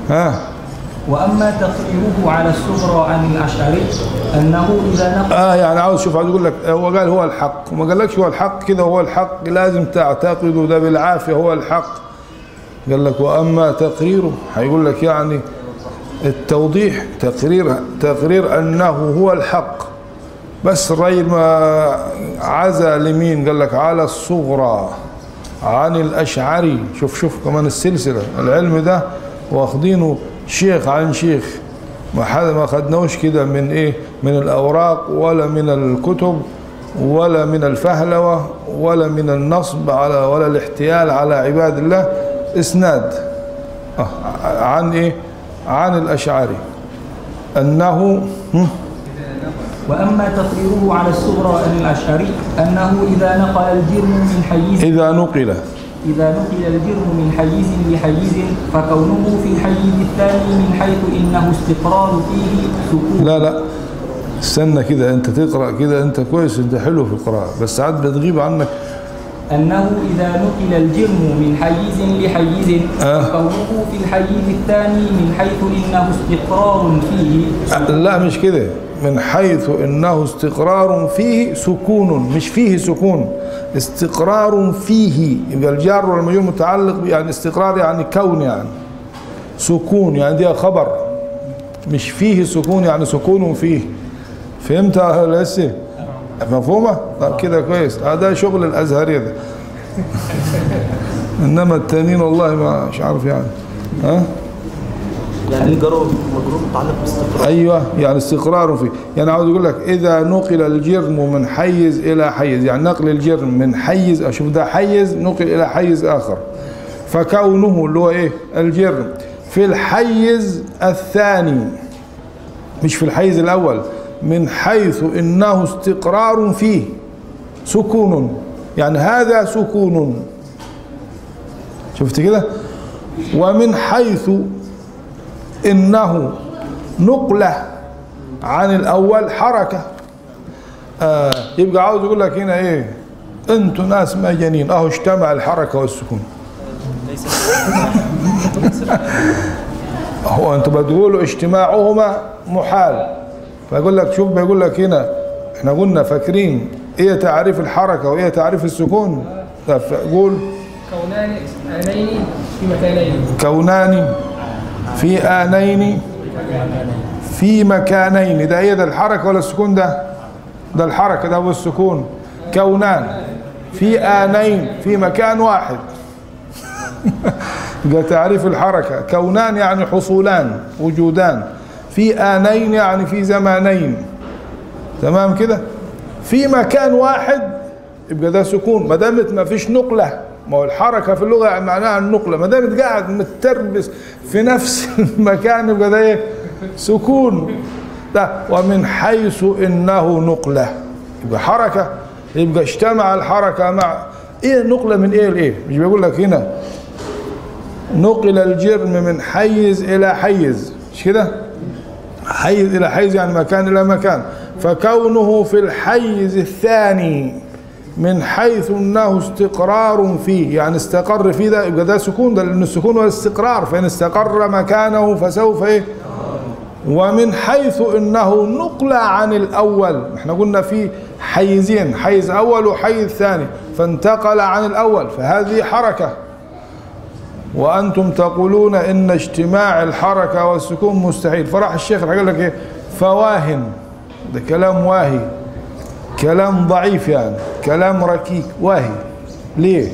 ها وأما تقريره على الصغرى عن الأشعري أنه إذا نقل اه يعني عاوز شوف عاوز يقول لك هو قال هو الحق وما قالكش هو الحق كده هو الحق لازم تعتقده ده بالعافيه هو الحق قال لك واما تقريره هيقول لك يعني التوضيح تقرير تقرير انه هو الحق بس الراجل ما عزى لمين قال لك على الصغرى عن الاشعري شوف شوف كمان السلسله العلم ده واخدينه شيخ عن شيخ ما حد ما خدناوش كده من ايه من الاوراق ولا من الكتب ولا من الفهلوه ولا من النصب على ولا الاحتيال على عباد الله اسناد آه، عن ايه عن الاشعري انه هم؟ وأما تقريره على الصغرى عن الأشعري أنه إذا نقل الجرم من حيز اذا نقل إذا نقل الجرم من حيز لحيز فكونه في الحيز الثاني من حيث إنه استقرار فيه سكون لا لا استنى كده انت تقرا كده انت كويس انت حلو في القراءه بس ساعات بتغيب عنك أنه إذا نقل الجرم من حيز لحيز آه. فكونه في الحيز الثاني من حيث إنه استقرار فيه لا مش كده من حيث انه استقرار فيه سكون مش فيه سكون استقرار فيه يبقى الجار والمجرور متعلق ب- يعني استقرار يعني كون يعني سكون يعني دي خبر مش فيه سكون يعني سكون فيه فهمت ولا لسه مفهومه طب كده كويس هذا شغل الازهري ده انما التانيين والله ما مش عارف يعني ها يعني الجر مجرور متعلق باستقرار ايوه يعني استقرار فيه يعني عاوز يقول لك اذا نقل الجرم من حيز الى حيز يعني نقل الجرم من حيز اشوف ده حيز نقل الى حيز اخر فكونه اللي هو ايه الجرم في الحيز الثاني مش في الحيز الاول من حيث انه استقرار فيه سكون يعني هذا سكون شفت كده ومن حيث انه نقله عن الاول حركه آه يبقى عاوز يقول لك هنا ايه انتوا ناس مجانين اهو اجتمع الحركه والسكون هو انتوا بتقولوا اجتماعهما محال فيقول لك شوف بيقول لك هنا احنا قلنا فاكرين ايه تعريف الحركه وايه تعريف السكون لا، قول كونان آنين في مكانين كونان في آنين في مكانين ده ايه ده الحركة ولا السكون ده ده الحركة ده هو السكون كونان في آنين في مكان واحد ده تعريف الحركة كونان يعني حصولان وجودان في آنين يعني في زمانين تمام كده في مكان واحد يبقى ده سكون ما دامت ما فيش نقله ما هو الحركه في اللغه يعني معناها النقله ما دامت قاعد متربس في نفس المكان يبقى ده ايه سكون ده ومن حيث انه نقله يبقى حركه يبقى اجتمع الحركه مع ايه النقله من ايه لايه مش بيقول لك هنا نقل الجرم من حيز الى حيز مش كده حيز الى حيز يعني مكان الى مكان فكونه في الحيز الثاني من حيث انه استقرار فيه يعني استقر فيه ده يبقى ده سكون ده لان السكون هو الاستقرار فان استقر مكانه فسوف ايه ومن حيث انه نقل عن الاول احنا قلنا في حيزين حيز اول وحيز ثاني فانتقل عن الاول فهذه حركه وانتم تقولون ان اجتماع الحركه والسكون مستحيل فراح الشيخ راح قال لك ايه فواهن ده كلام واهي كلام ضعيف يعني كلام ركيك واهي ليه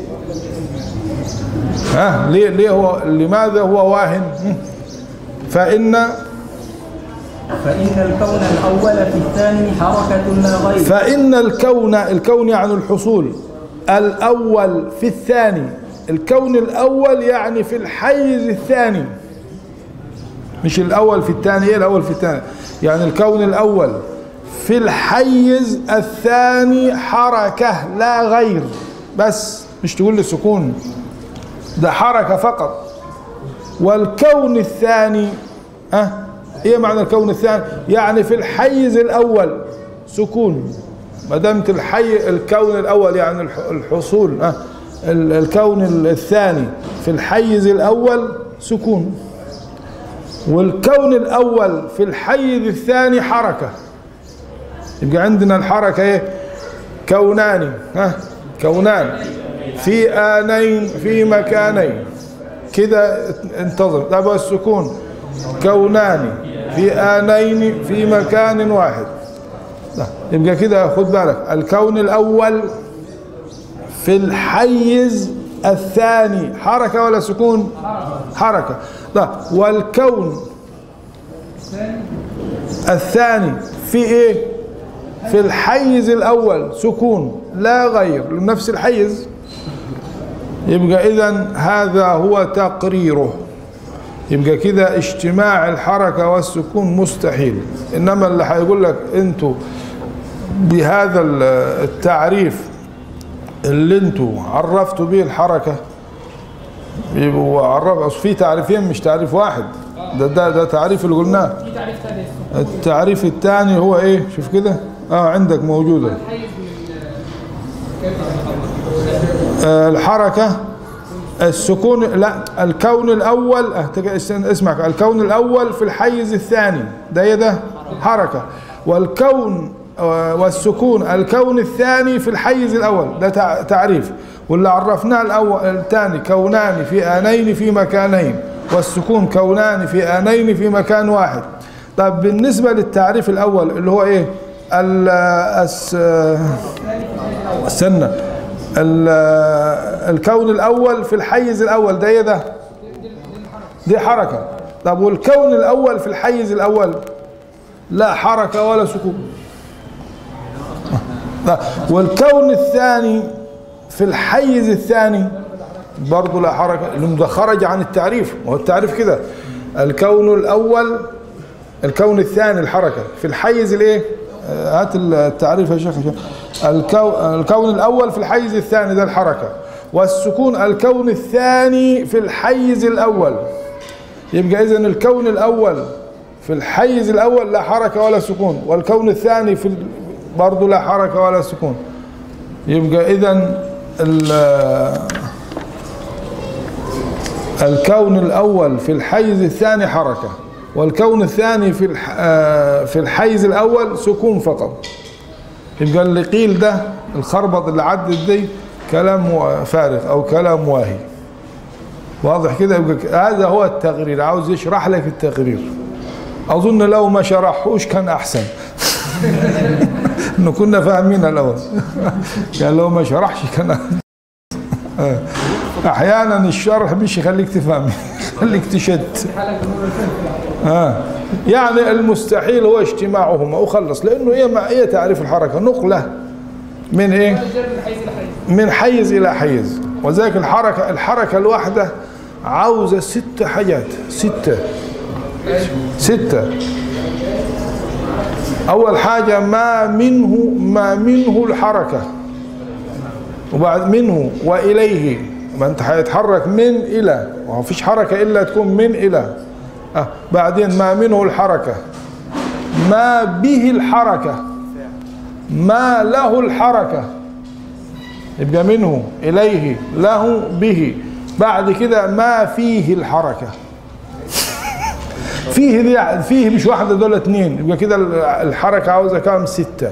ها ليه ليه هو لماذا هو واهن هم؟ فإن فإن الكون الأول في الثاني حركة لا غير فإن الكون الكون يعني الحصول الأول في الثاني الكون الأول يعني في الحيز الثاني مش الأول في الثاني إيه الأول في الثاني يعني الكون الأول في الحيز الثاني حركة لا غير بس مش تقول لي سكون ده حركة فقط والكون الثاني أه ايه معنى الكون الثاني يعني في الحيز الاول سكون ما دامت الحي الكون الاول يعني الح- الحصول أه ال- الكون الثاني في الحيز الاول سكون والكون الأول في الحيز الثاني حركة يبقى عندنا الحركة ايه كونان ها كونان في آنين في مكانين كده انتظر طب السكون كونان في آنين في مكان واحد لا يبقى كده خد بالك الكون الأول في الحيز الثاني حركة ولا سكون حركة لا والكون الثاني في ايه في الحيز الاول سكون لا غير لنفس الحيز يبقى اذا هذا هو تقريره يبقى كده اجتماع الحركة والسكون مستحيل انما اللي هيقول لك انتوا بهذا التعريف اللي انتوا عرفتوا به الحركة يبقوا عرف أصل في تعريفين مش تعريف واحد ده ده ده تعريف اللي قلناه في تعريف ثالث التعريف الثاني هو ايه شوف كده اه عندك موجوده حيز من كيف آه الحركه السكون لا الكون الاول اه تك- استنى، اسمع الكون الاول في الحيز الثاني ده ايه ده حركه والكون آه، والسكون الكون الثاني في الحيز الاول ده تع- تعريف واللي عرفناه الاول الثاني كونان في انين في مكانين والسكون كونان في انين في مكان واحد طب بالنسبه للتعريف الاول اللي هو ايه ال الس- استنى ال- الكون الاول في الحيز الاول ده ايه ده دي حركه طب والكون الاول في الحيز الاول لا حركه ولا سكون لا. والكون الثاني في الحيز الثاني برضه لا حركه لانه ده خرج عن التعريف وهو التعريف كده الكون الاول الكون الثاني الحركه في الحيز الايه آه، هات التعريف يا شيخ عشان- الكون الكون الاول في الحيز الثاني ده الحركه والسكون الكون الثاني في الحيز الاول يبقى اذا الكون الاول في الحيز الاول لا حركه ولا سكون والكون الثاني في ال- برضه لا حركه ولا سكون يبقى اذا ال- الكون الأول في الحيز الثاني حركة والكون الثاني في الح- آه، في الحيز الأول سكون فقط يبقى اللي قيل ده الخربط اللي عدت دي كلام فارغ أو كلام واهي واضح كده يبقى ك- هذا هو التقرير عاوز يشرح لك التقرير أظن لو ما شرحوش كان أحسن إنه كنا فاهمين الأول كان لو ما شرحش كان آه. احيانا الشرح مش يخليك تفهم يخليك تشد حالك بنور الفلفل آه. يعني المستحيل هو اجتماعهما وخلص لانه ايه مع ايه تعريف الحركه نقله من ايه الجر من حيز لحيز من حيز الى حيز وذلك الحركه الحركه الواحده عاوزه ست حاجات سته سته اول حاجه ما منه ما منه الحركه وبعد منه واليه ما انت هيتحرك من الى وما فيش حركه الا تكون من الى آه. بعدين ما منه الحركه ما به الحركه ما له الحركه يبقى منه إليه له به بعد كده ما فيه الحركة فيه دي فيه مش واحدة دول اتنين يبقى كده الحركة عاوزة كام ستة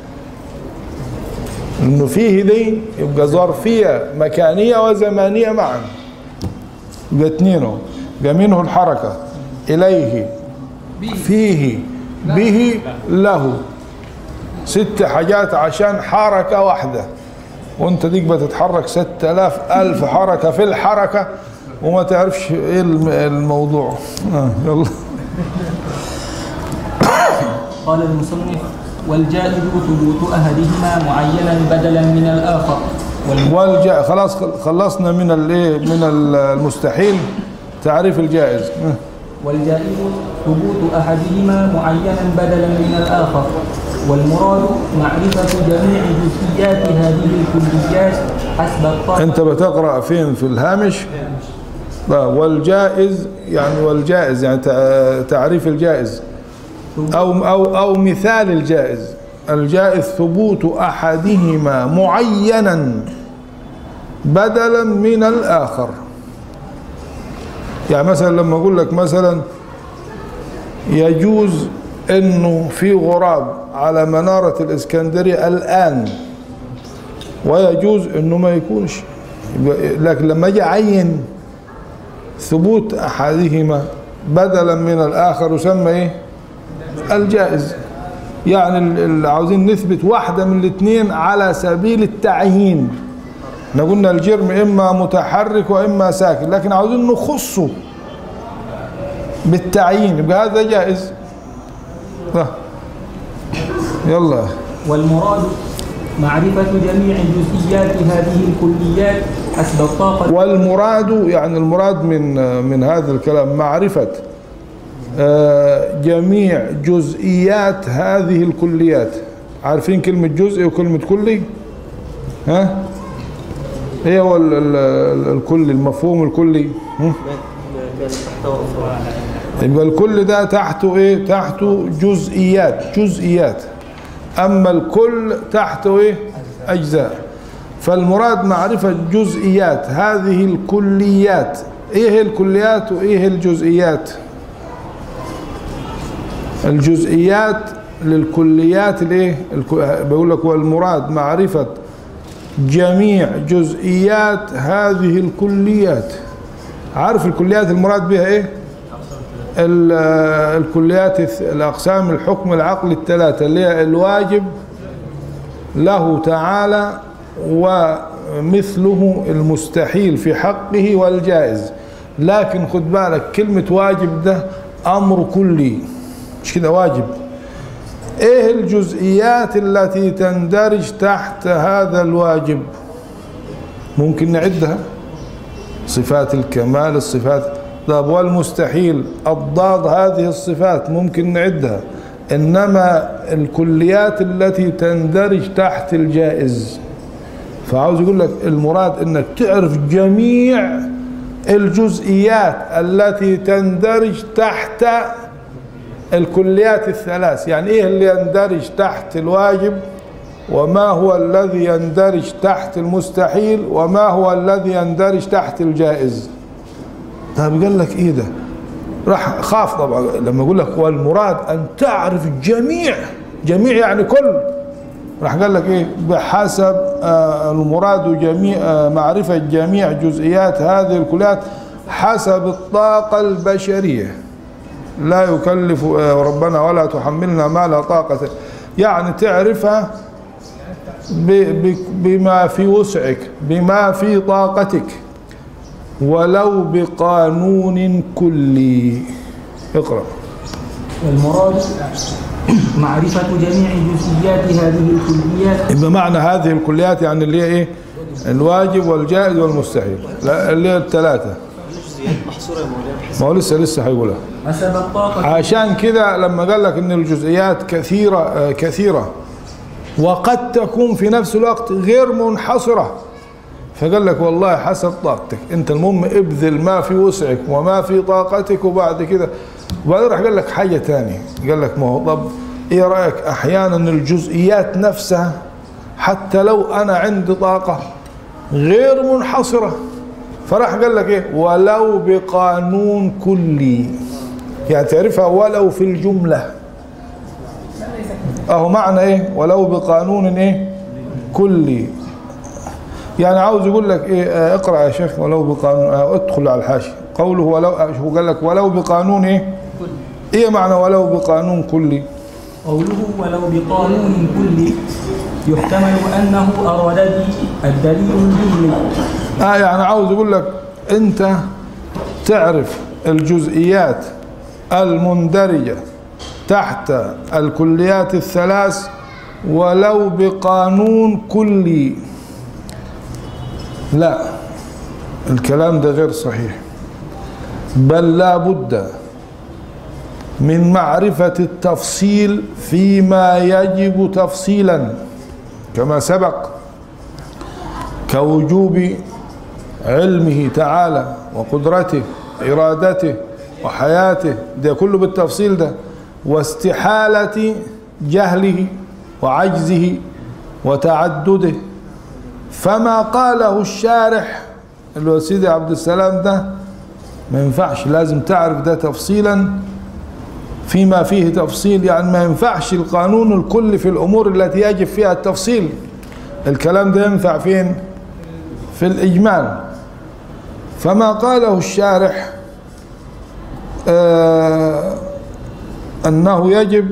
انه فيه دي يبقى ظرفية مكانية وزمانية معا يبقى اتنين اهو. يبقى منه الحركة إليه فيه به له ست حاجات عشان حركة واحدة وانت ديك بتتحرك ستة آلاف ألف حركة في الحركة وما تعرفش ايه الم- الموضوع آه يلا قال المصنف والجائز ثبوت أحدهما معينا بدلا من الآخر والم- والجا خلاص خلصنا من الايه من المستحيل تعريف الجائز آه. والجائز ثبوت أحدهما معينا بدلا من الآخر والمراد معرفة جميع جزئيات هذه الكليات حسب الطاقة انت بتقرا فين في الهامش لا والجائز يعني والجائز يعني تع- تعريف الجائز او او او مثال الجائز الجائز ثبوت احدهما معينا بدلا من الاخر يعني مثلا لما اقول لك مثلا يجوز انه في غراب على منارة الاسكندرية الان ويجوز انه ما يكونش يبقى- لكن لما اجي اعين ثبوت احدهما بدلا من الاخر يسمى ايه الجائز يعني ال- ال- عاوزين نثبت واحدة من الاثنين على سبيل التعيين احنا قلنا الجرم اما متحرك واما ساكن لكن عاوزين نخصه بالتعيين يبقى هذا جائز لا. يلا والمراد معرفة جميع جزئيات هذه الكليات حسب الطاقة والمراد يعني المراد من من هذا الكلام معرفة آه، جميع جزئيات هذه الكليات عارفين كلمة جزء وكلمة كلي ها ايه هو ال- ال- ال- الكل المفهوم الكلي هم؟ ما كان تحته أفراد يبقى الكل ده تحته ايه تحته جزئيات جزئيات اما الكل تحته ايه اجزاء فالمراد معرفة جزئيات هذه الكليات ايه الكليات وايه الجزئيات الجزئيات للكليات الايه الك- بيقول لك والمراد معرفة جميع جزئيات هذه الكليات عارف الكليات المراد بها ايه ال- الكليات الث- الأقسام الحكم العقل الثلاثة اللي هي الواجب له تعالى ومثله المستحيل في حقه والجائز لكن خد بالك كلمة واجب ده أمر كلي مش كده واجب ايه الجزئيات التي تندرج تحت هذا الواجب ممكن نعدها صفات الكمال الصفات طب والمستحيل الضاد هذه الصفات ممكن نعدها انما الكليات التي تندرج تحت الجائز فعاوز يقول لك المراد انك تعرف جميع الجزئيات التي تندرج تحت الكليات الثلاث يعني ايه اللي يندرج تحت الواجب وما هو الذي يندرج تحت المستحيل وما هو الذي يندرج تحت الجائز طيب قال لك ايه ده راح خاف طبعا لما يقول لك والمراد ان تعرف جميع جميع يعني كل راح قال لك ايه بحسب آه المراد جميع آه معرفة جميع جزئيات هذه الكليات حسب الطاقة البشرية لا يكلف آه ربنا ولا تحملنا ما لا طاقة يعني تعرفها ب- ب- بما في وسعك بما في طاقتك ولو بقانون كلي اقرأ والمراد معرفة جميع جزئيات هذه الكليات يبقى معنى هذه الكليات يعني اللي هي ايه الواجب والجائز والمستحيل لا اللي هي الثلاثة الجزئيات محصورة يا مولانا بحسب ما هو لسه لسه هيقولها حسب الطاقة عشان كده لما قال لك ان الجزئيات كثيرة آه، كثيرة وقد تكون في نفس الوقت غير منحصرة فقال لك والله حسب طاقتك انت المهم ابذل ما في وسعك وما في طاقتك وبعد كده وبعدين راح قال لك حاجة تانية قال لك ما هو طب ايه رأيك احيانا الجزئيات نفسها حتى لو انا عندي طاقة غير منحصرة فراح قال لك ايه ولو بقانون كلي يعني تعرفها ولو في الجملة اهو معنى ايه ولو بقانون ايه كلي يعني عاوز يقول لك ايه آه، اقرا يا شيخ ولو بقانون آه، ادخل على الحاشي قوله ولو آه، هو قال لك ولو بقانون ايه ايه معنى ولو بقانون كلي قوله ولو بقانون كلي يحتمل أنه أراد به الدليل الجملي اه يعني عاوز يقول لك انت تعرف الجزئيات المندرجة تحت الكليات الثلاث ولو بقانون كلي لا الكلام ده غير صحيح بل لا بد من معرفة التفصيل فيما يجب تفصيلا كما سبق كوجوب علمه تعالى وقدرته إرادته وحياته ده كله بالتفصيل ده واستحالة جهله وعجزه وتعدده فما قاله الشارح اللي هو سيدي عبد السلام ده ما ينفعش لازم تعرف ده تفصيلا فيما فيه تفصيل يعني ما ينفعش القانون الكلي في الأمور التي يجب فيها التفصيل الكلام ده ينفع فين في الإجمال فما قاله الشارح آه أنه يجب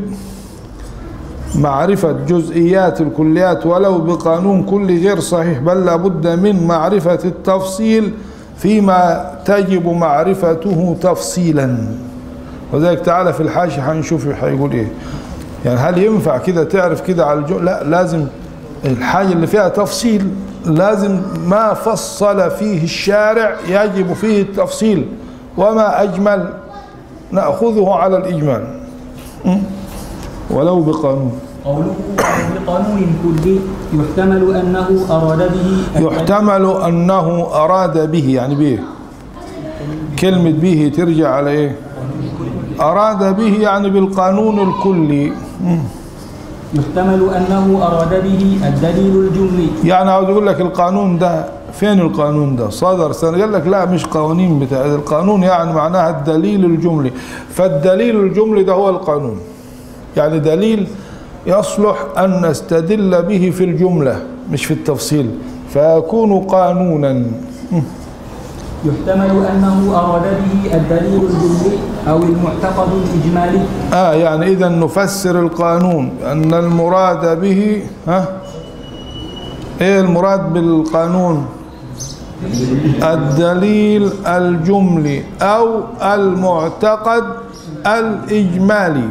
معرفة جزئيات الكليات ولو بقانون كلي غير صحيح بل لابد من معرفة التفصيل فيما تجب معرفته تفصيلا وذلك تعالى في الحاشية هنشوف هيقول ايه يعني هل ينفع كده تعرف كده على الجو لا لازم الحاجة اللي فيها تفصيل لازم ما فصل فيه الشارع يجب فيه التفصيل وما أجمل نأخذه على الإجمال م? ولو بقانون قوله بقانون كلي يحتمل أنه أراد به يحتمل أنه أراد به يعني به كلمة به ترجع على إيه أراد به يعني بالقانون الكلي م. يحتمل أنه أراد به الدليل الجملي يعني عاوز اقول لك القانون ده فين القانون ده صدر سنة قال لك لا مش قوانين بتاع القانون يعني معناها الدليل الجملي فالدليل الجملي ده هو القانون يعني دليل يصلح أن نستدل به في الجملة مش في التفصيل فيكون قانونا يحتمل أنه أراد به الدليل الجملي أو المعتقد الإجمالي آه يعني إذا نفسر القانون أن المراد به ها إيه المراد بالقانون الدليل الجملي أو المعتقد الإجمالي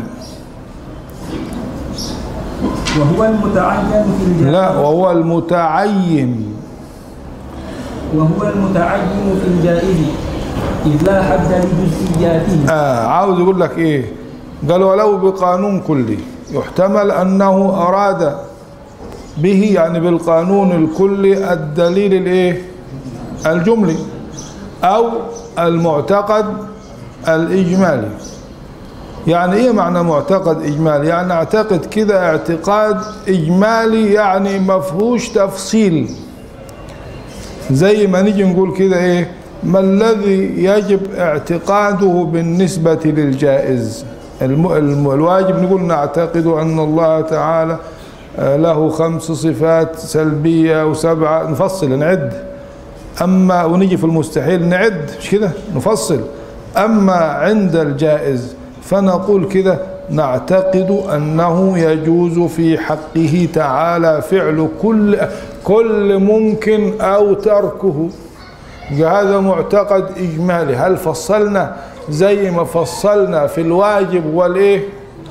وهو المتعين في الجائز لا وهو المتعين وهو المتعين في الجائز إذ لا حد لجزئياته آه عاوز يقول لك ايه قال ولو بقانون كلي يحتمل انه اراد به يعني بالقانون الكلي الدليل الايه الجملي او المعتقد الاجمالي يعني ايه معنى معتقد اجمالي يعني اعتقد كده اعتقاد اجمالي يعني مفهوش تفصيل زي ما نيجي نقول كده ايه ما الذي يجب اعتقاده بالنسبة للجائز الم... الم... الواجب نقول نعتقد أن الله تعالى آه، له خمس صفات سلبية وسبعة نفصل نعد أما ونيجي في المستحيل نعد مش كده نفصل أما عند الجائز فنقول كده نعتقد أنه يجوز في حقه تعالى فعل كل كل ممكن أو تركه هذا معتقد إجمالي هل فصلنا زي ما فصلنا في الواجب والإيه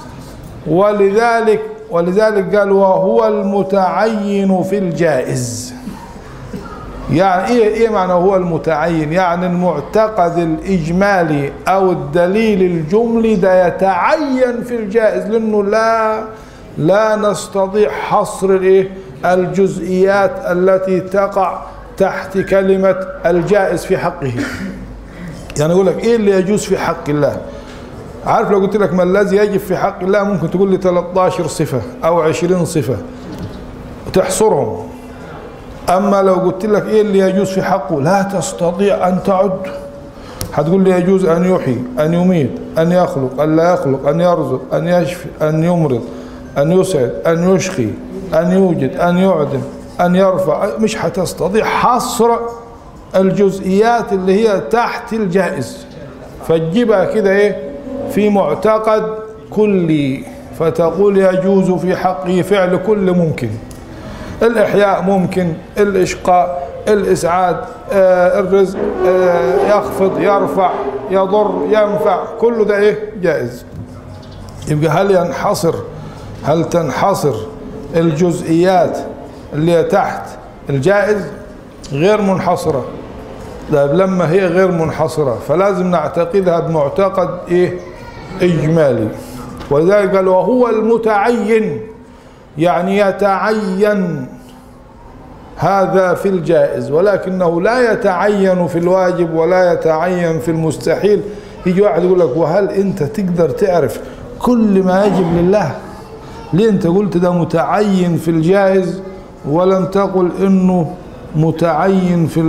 ولذلك ولذلك قال وهو المتعين في الجائز يعني ايه ايه معنى هو المتعين يعني المعتقد الاجمالي او الدليل الجملي ده يتعين في الجائز لانه لا لا نستطيع حصر الايه الجزئيات التي تقع تحت كلمة الجائز في حقه يعني يقول لك ايه اللي يجوز في حق الله عارف لو قلت لك ما الذي يجب في حق الله ممكن تقول لي 13 صفة او 20 صفة تحصرهم اما لو قلت لك ايه اللي يجوز في حقه لا تستطيع ان تعد هتقول لي يجوز ان يحيي ان يميت ان يخلق ان لا يخلق ان يرزق ان يشفي ان يمرض ان يسعد ان يشقي ان يوجد ان يعدم ان يرفع مش هتستطيع حصر الجزئيات اللي هي تحت الجائز فتجيبها كده ايه في معتقد كلي فتقول يجوز في حقه فعل كل ممكن الإحياء ممكن الإشقاء الإسعاد آه الرزق آه يخفض يرفع يضر ينفع كله ده إيه جائز يبقى هل ينحصر هل تنحصر الجزئيات اللي هي تحت الجائز غير منحصرة طيب لما هي غير منحصرة فلازم نعتقدها بمعتقد إيه إجمالي ولذلك قال وهو المتعين يعني يتعين هذا في الجائز ولكنه لا يتعين في الواجب ولا يتعين في المستحيل يجي واحد يقول لك وهل انت تقدر تعرف كل ما يجب لله ليه انت قلت ده متعين في الجائز ولم تقل انه متعين في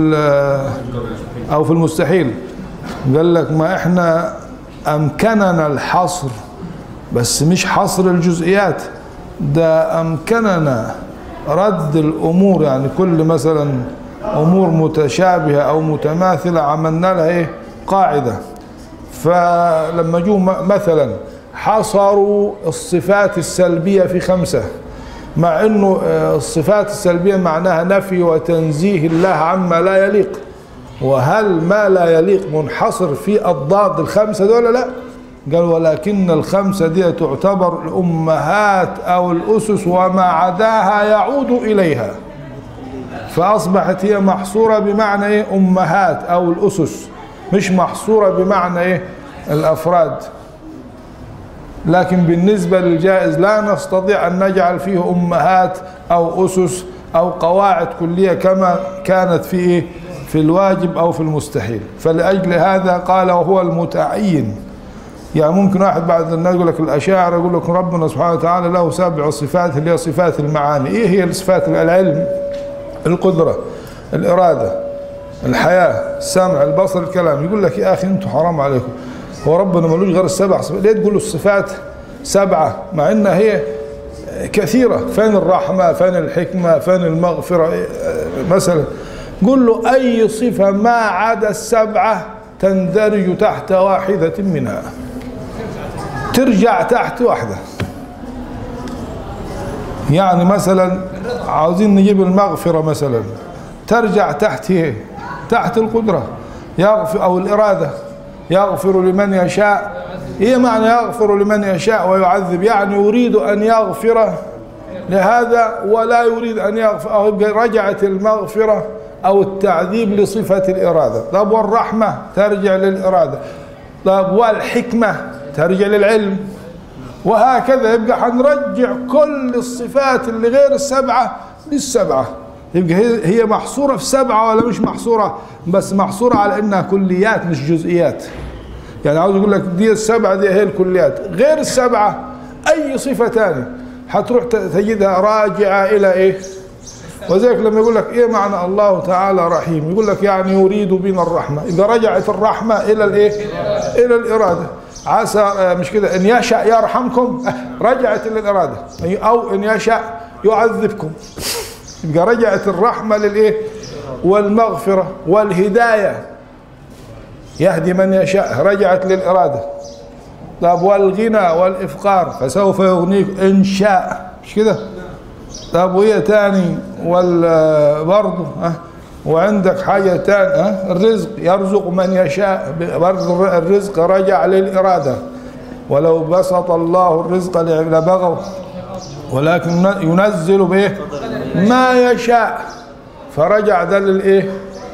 او في المستحيل قال لك ما احنا امكننا الحصر بس مش حصر الجزئيات ده أمكننا رد الأمور يعني كل مثلا أمور متشابهة أو متماثلة عملنا لها إيه قاعدة فلما جو م- مثلا حصروا الصفات السلبية في خمسة مع انه آه، الصفات السلبية معناها نفي وتنزيه الله عما لا يليق وهل ما لا يليق منحصر في الضاد الخمسة دول لا قال ولكن الخمسة دي تعتبر الأمهات أو الأسس وما عداها يعود إليها فأصبحت هي محصورة بمعنى إيه أمهات أو الأسس مش محصورة بمعنى إيه الأفراد لكن بالنسبة للجائز لا نستطيع أن نجعل فيه أمهات أو أسس أو قواعد كلية كما كانت في إيه؟ في الواجب أو في المستحيل فلأجل هذا قال وهو المتعين يعني ممكن واحد بعد الناس يقول لك الأشاعرة يقول لك ربنا سبحانه وتعالى له سبع صفات اللي هي صفات المعاني إيه هي الصفات العلم القدرة الإرادة الحياة السمع البصر الكلام يقول لك يا أخي أنتم حرام عليكم هو ربنا ملوش غير السبع صفات ليه تقولوا الصفات سبعة مع إنها هي كثيرة فين الرحمة فين الحكمة فين المغفرة إيه، آه، مثلا قل له أي صفة ما عدا السبعة تندرج تحت واحدة منها ترجع تحت واحدة يعني مثلا عاوزين نجيب المغفرة مثلا ترجع تحت ايه تحت القدرة يغفر أو الإرادة يغفر لمن يشاء هي معنى يغفر لمن يشاء ويعذب يعني يريد أن يغفر لهذا ولا يريد أن يغفر أو يبقى رجعت المغفرة أو التعذيب لصفة الإرادة طب والرحمة ترجع للإرادة طب والحكمة ترجع للعلم وهكذا يبقى حنرجع كل الصفات اللي غير السبعة للسبعة يبقى هي هي محصورة في سبعة ولا مش محصورة بس محصورة على انها كليات مش جزئيات يعني عاوز يقول لك دي السبعة دي هي الكليات غير السبعة اي صفة تانية حتروح ت- تجدها راجعة الى ايه وذلك لما يقول لك ايه معنى الله تعالى رحيم يقول لك يعني يريد بنا الرحمة اذا رجعت الرحمة الى الايه الى الارادة عسى آه، مش كده ان يشاء يرحمكم آه، رجعت الى الارادة أي- او ان يشاء يعذبكم يبقى رجعت الرحمة للايه والمغفرة والهداية يهدي من يشاء رجعت للإرادة طب والغنى والإفقار فسوف يغنيك إن شاء مش كده طب وهي تاني وال برضه ها وعندك حاجة تاني ها الرزق يرزق من يشاء برضه الرزق رجع للإرادة ولو بسط الله الرزق لبغوا ولكن ينزل به ما يشاء فرجع ده للايه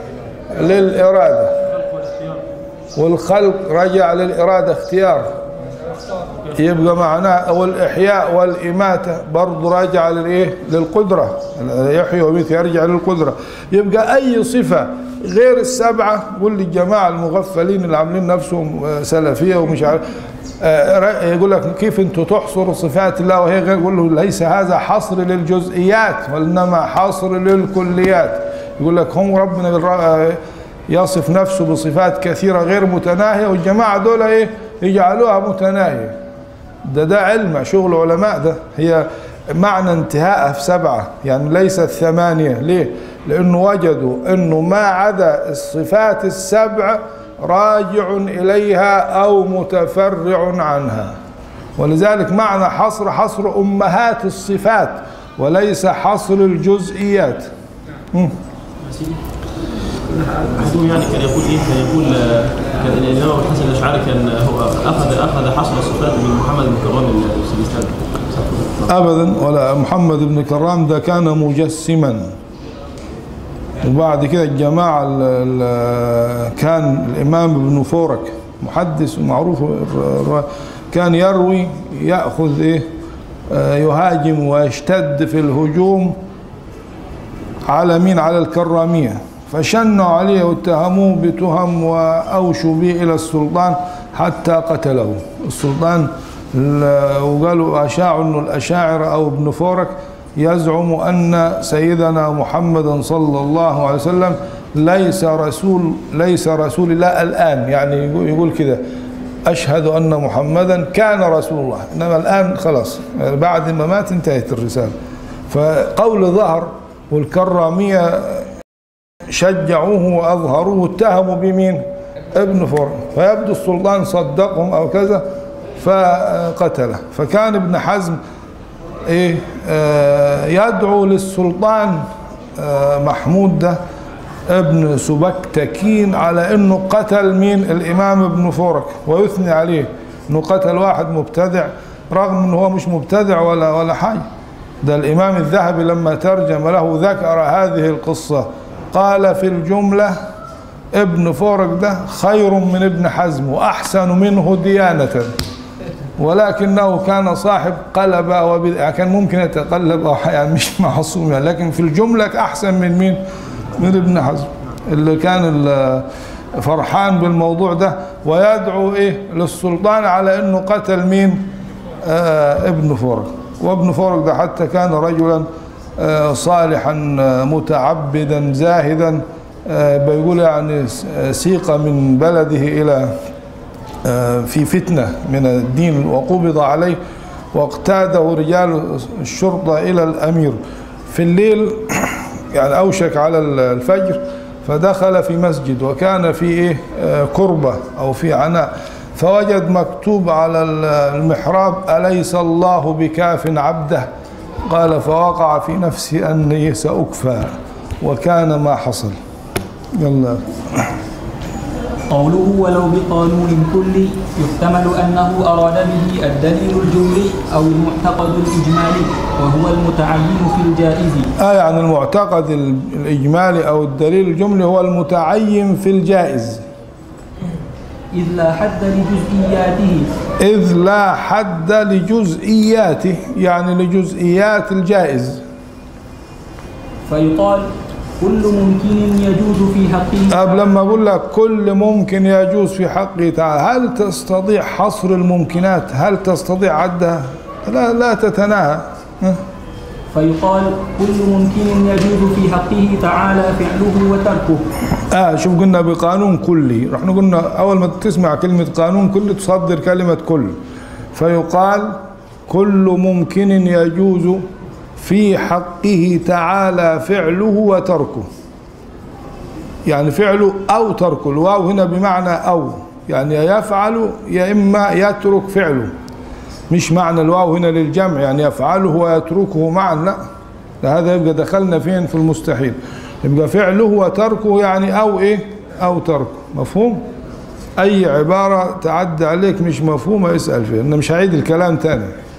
للإرادة والخلق رجع للإرادة اختيار يبقى معناه أو الإحياء والإماتة برضه راجع للإيه للقدرة يحيي ويميت يرجع للقدرة يبقى أي صفة غير السبعة قول لي الجماعة المغفلين اللي عاملين نفسهم آه، سلفية ومش عارف آه، يقول لك كيف انتم تحصروا صفات الله وهي غير يقول له ليس هذا حصر للجزئيات وانما حصر للكليات يقول لك هم ربنا بالر- آه، يصف نفسه بصفات كثيرة غير متناهية والجماعة دول ايه يجعلوها متناهية ده ده علم شغل علماء ده هي معنى انتهاءها في سبعة يعني ليست ثمانية ليه لأنه وجدوا أنه ما عدا الصفات السبع راجع إليها أو متفرع عنها ولذلك معنى حصر حصر أمهات الصفات وليس حصر الجزئيات حسون يعني كان يقول ايه كان يقول آه، كان الامام ابو الحسن الاشعري كان هو اخذ اخذ حصر الصفات من محمد بن كرام السجستاني ابدا ولا محمد بن كرام ده كان مجسما وبعد كده الجماعه ال ال كان الامام ابن فورك محدث معروف الر- الر- كان يروي ياخذ ايه آه، يهاجم ويشتد في الهجوم على مين على الكراميه فشنوا عليه واتهموه بتهم واوشوا به الى السلطان حتى قتله السلطان ال- وقالوا اشاعوا انه الاشاعره او ابن فورك يزعم ان سيدنا محمدا صلى الله عليه وسلم ليس رسول ليس رسول الله الان يعني يقول- يقول كده أشهد أن محمدا كان رسول الله إنما الآن خلاص بعد ما مات انتهت الرسالة فقول ظهر والكرامية شجعوه وأظهروه اتهموا بمين ابن فر فيبدو السلطان صدقهم أو كذا فقتله فكان ابن حزم إيه آه يدعو للسلطان آه محمود ده ابن سبكتكين على انه قتل مين الامام ابن فورك ويثني عليه انه قتل واحد مبتدع رغم انه هو مش مبتدع ولا ولا حاجه ده الامام الذهبي لما ترجم له ذكر هذه القصه قال في الجمله ابن فورك ده خير من ابن حزم واحسن منه ديانه ولكنه كان صاحب قلبة وبدع كان ممكن يتقلب أو يعني مش معصوم يعني لكن في الجملة أحسن من مين من ابن حزم اللي كان فرحان بالموضوع ده ويدعو إيه للسلطان على أنه قتل مين آه ابن فرج وابن فرج ده حتى كان رجلا آه صالحا آه متعبدا زاهدا آه بيقول يعني سيق من بلده إلى في فتنة من الدين وقبض عليه واقتاده رجال الشرطة إلى الأمير في الليل يعني أوشك على الفجر فدخل في مسجد وكان في إيه كربة أو في عناء فوجد مكتوب على المحراب أليس الله بكاف عبده قال فوقع في نفسي أني سأكفى وكان ما حصل يلا قوله ولو بقانون كلي يحتمل أنه أراد به الدليل الجملي أو المعتقد الإجمالي وهو المتعين في الجائز آه يعني المعتقد الإجمالي أو الدليل الجملي هو المتعين في الجائز إذ لا حد لجزئياته إذ لا حد لجزئياته يعني لجزئيات الجائز فيقال كل ممكن يجوز في حقه طب لما أقول لك كل ممكن يجوز في حقه تعالى هل تستطيع حصر الممكنات هل تستطيع عدها لا لا تتناهى ها؟ فيقال كل ممكن يجوز في حقه تعالى فعله وتركه اه شوف قلنا بقانون كلي رحنا قلنا اول ما تسمع كلمة قانون كلي تصدر كلمة كل فيقال كل ممكن يجوز في حقه تعالى فعله وتركه يعني فعله أو تركه الواو هنا بمعنى أو يعني يا يفعل يا إما يترك فعله مش معنى الواو هنا للجمع يعني يفعله ويتركه معا لا هذا يبقى دخلنا فين في المستحيل يبقى فعله وتركه يعني أو إيه أو تركه مفهوم أي عبارة تعدى عليك مش مفهومة اسأل فيها أنا مش هعيد الكلام تاني